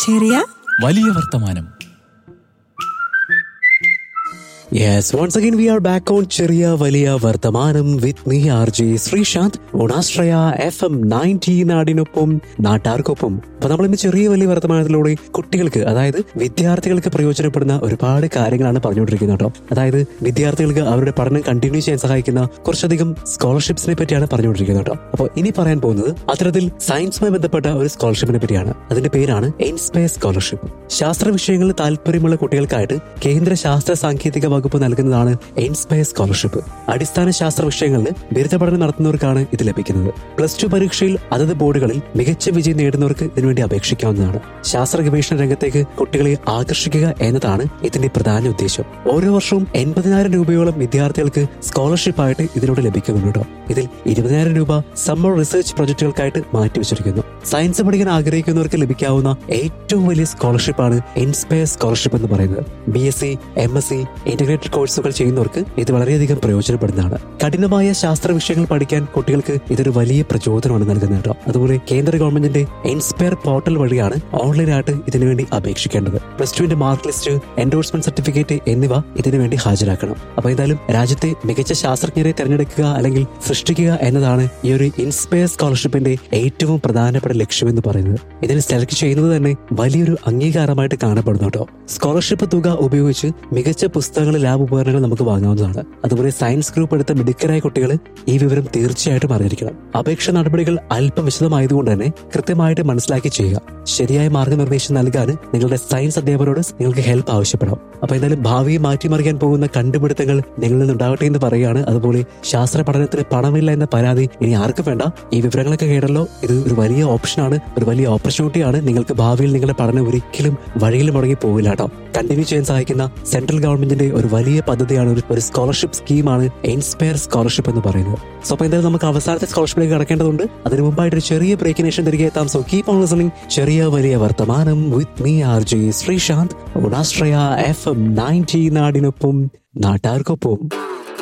ചെറിയ വലിയ വർത്തമാനം Yes, once again we are back on ചെറിയ വലിയ വർത്തമാനം with me R J Sreesanth ഓണാശ്രയ എഫ് എം നയൻറ്റി നാടിനൊപ്പം നാട്ടാർക്കൊപ്പം അപ്പൊ നമ്മൾ ഇന്ന് ചെറിയ വലിയ വർത്തമാനത്തിലൂടെ കുട്ടികൾക്ക് അതായത് വിദ്യാർത്ഥികൾക്ക് പ്രയോജനപ്പെടുന്ന ഒരുപാട് കാര്യങ്ങളാണ് പറഞ്ഞുകൊണ്ടിരിക്കുന്നത് കേട്ടോ അതായത് വിദ്യാർത്ഥികൾക്ക് അവരുടെ പഠനം കണ്ടിന്യൂ ചെയ്യാൻ സഹായിക്കുന്ന കുറച്ചധികം സ്കോളർഷിപ്സിനെ പറ്റിയാണ് പറഞ്ഞുകൊണ്ടിരിക്കുന്നത് കേട്ടോ അപ്പോൾ ഇനി പറയാൻ പോകുന്നത് അത്തരത്തിൽ സയൻസുമായി ബന്ധപ്പെട്ട ഒരു സ്കോളർഷിപ്പിനെ പറ്റിയാണ് അതിന്റെ പേരാണ് എൻസ്പയർ സ്കോളർഷിപ്പ് ശാസ്ത്ര വിഷയങ്ങളിൽ താല്പര്യമുള്ള കുട്ടികൾക്കായിട്ട് കേന്ദ്ര ശാസ്ത്ര സാങ്കേതിക വകുപ്പ് നൽകുന്നതാണ് എൻസ്പയർ സ്കോളർഷിപ്പ് അടിസ്ഥാന ശാസ്ത്ര വിഷയങ്ങളിൽ ബിരുദ പഠനം നടത്തുന്നവർക്കാണ് ഇത് ലഭിക്കുന്നത് പ്ലസ് ടു പരീക്ഷയിൽ അതത് ബോർഡുകളിൽ മികച്ച വിജയം നേടുന്നവർക്ക് ഇതിനുവേണ്ടി അപേക്ഷിക്കാവുന്നതാണ് ശാസ്ത്ര ഗവേഷണ രംഗത്തേക്ക് കുട്ടികളെ ആകർഷിക്കുക എന്നതാണ് ഇതിന്റെ പ്രധാന ഉദ്ദേശം ഓരോ വർഷവും എൺപതിനായിരം രൂപയോളം വിദ്യാർത്ഥികൾക്ക് സ്കോളർഷിപ്പ് ആയിട്ട് ഇതിലൂടെ ലഭിക്കുന്നുണ്ട് കേട്ടോ ഇതിൽ ഇരുപതിനായിരം രൂപ സമ്മർ റിസർച്ച് പ്രൊജക്ടുകൾക്കായിട്ട് മാറ്റിവെച്ചിരിക്കുന്നു സയൻസ് പഠിക്കാൻ ആഗ്രഹിക്കുന്നവർക്ക് ലഭിക്കാവുന്ന ഏറ്റവും വലിയ സ്കോളർഷിപ്പാണ് ഇൻസ്പയർ സ്കോളർഷിപ്പ് എന്ന് പറയുന്നത് B S C M S C integrated കോഴ്സുകൾ ചെയ്യുന്നവർക്ക് ഇത് വളരെയധികം പ്രയോജനപ്പെടുന്നതാണ് കഠിനമായ ശാസ്ത്ര വിഷയങ്ങൾ പഠിക്കാൻ കുട്ടികൾക്ക് ഇതൊരു വലിയ പ്രചോദനമാണ് നൽകുന്നത് കേട്ടോ അതുപോലെ കേന്ദ്ര ഗവൺമെന്റിന്റെ ഇൻസ്പയർ പോർട്ടൽ വഴിയാണ് ഓൺലൈനായിട്ട് ഇതിനുവേണ്ടി അപേക്ഷിക്കേണ്ടത് പ്ലസ് ടുവിന്റെ മാർക്ക് ലിസ്റ്റ് എൻഡോഴ്സ്മെന്റ് സർട്ടിഫിക്കറ്റ് എന്നിവ ഇതിനു വേണ്ടി ഹാജരാക്കണം അപ്പൊ എന്തായാലും രാജ്യത്തെ മികച്ച ശാസ്ത്രജ്ഞരെ തിരഞ്ഞെടുക്കുക അല്ലെങ്കിൽ സൃഷ്ടിക്കുക എന്നതാണ് ഈ ഒരു ഇൻസ്പയർ സ്കോളർഷിപ്പിന്റെ ഏറ്റവും പ്രധാനപ്പെട്ട ലക്ഷ്യമെന്ന് പറയുന്നത് ഇതിന് സെലക്ട് ചെയ്യുന്നത് തന്നെ വലിയൊരു അംഗീകാരമായിട്ട് കാണപ്പെടുന്നു കേട്ടോ സ്കോളർഷിപ്പ് തുക ഉപയോഗിച്ച് മികച്ച പുസ്തകങ്ങൾ ലാബ് ഉപകരണങ്ങൾ നമുക്ക് വാങ്ങാവുന്നതാണ് അതുപോലെ സയൻസ് ഗ്രൂപ്പ് എടുത്ത മിടുക്കരായ കുട്ടികൾ ഈ വിവരം തീർച്ചയായിട്ടും അറിഞ്ഞിരിക്കണം അപേക്ഷ നടപടികൾ അല്പം വിശദമായതുകൊണ്ട് തന്നെ കൃത്യമായിട്ട് മനസ്സിലാക്കി ചെയ്യുക ശരിയായ മാർഗനിർദ്ദേശം നൽകാൻ നിങ്ങളുടെ സയൻസ് അധ്യാപകരോട് നിങ്ങൾക്ക് ഹെൽപ്പ് ആവശ്യപ്പെടാം അപ്പൊ എന്തായാലും ഭാവിയെ മാറ്റിമറിക്കാൻ പോകുന്ന കണ്ടുപിടുത്തങ്ങൾ നിങ്ങളിൽ നിന്നുണ്ടാവട്ടെ എന്ന് പറയുകയാണ് അതുപോലെ ശാസ്ത്ര പഠനത്തിന് പണമില്ല എന്ന പരാതി ഇനി ആർക്കും വേണ്ട ഈ വിവരങ്ങളൊക്കെ കേട്ടല്ലോ ഇത് ഒരു വലിയ ഓപ്ഷനാണ് ഒരു വലിയ ഓപ്പർച്യൂണിറ്റിയാണ് നിങ്ങൾക്ക് ഭാവിയിൽ നിങ്ങളുടെ പഠനം ഒരിക്കലും വഴിയിൽ മുടങ്ങി പോവില്ല കേട്ടോ കണ്ടിന്യൂ ചെയ്യാൻ സഹായിക്കുന്ന സെൻട്രൽ ഗവൺമെന്റിന്റെ ഒരു വലിയ പദ്ധതിയാണ് ഒരു- ഒരു സ്കോളർഷിപ്പ് സ്കീമാണ് ഇൻസ്പയർ സ്കോളർഷിപ്പ് എന്ന് പറയുന്നത് സോ അപ്പൊ എന്തായാലും നമുക്ക് അവസാനത്തെ സ്കോളർഷിപ്പിലേക്ക് കടക്കേണ്ടതുണ്ട് അതിന് മുമ്പായിട്ട് ഒരു ചെറിയ ബ്രേക്കിന് ശേഷം തിരികെ എത്താം സോ കീപ് ഓൺ ലിസണിംഗ് ചെറിയ വലിയ വർത്തമാനം with me R J Sreesanth ഉണാശ്രയ എഫ് എം നയൻറ്റി നാടിനൊപ്പം നാട്ടാർക്കൊപ്പം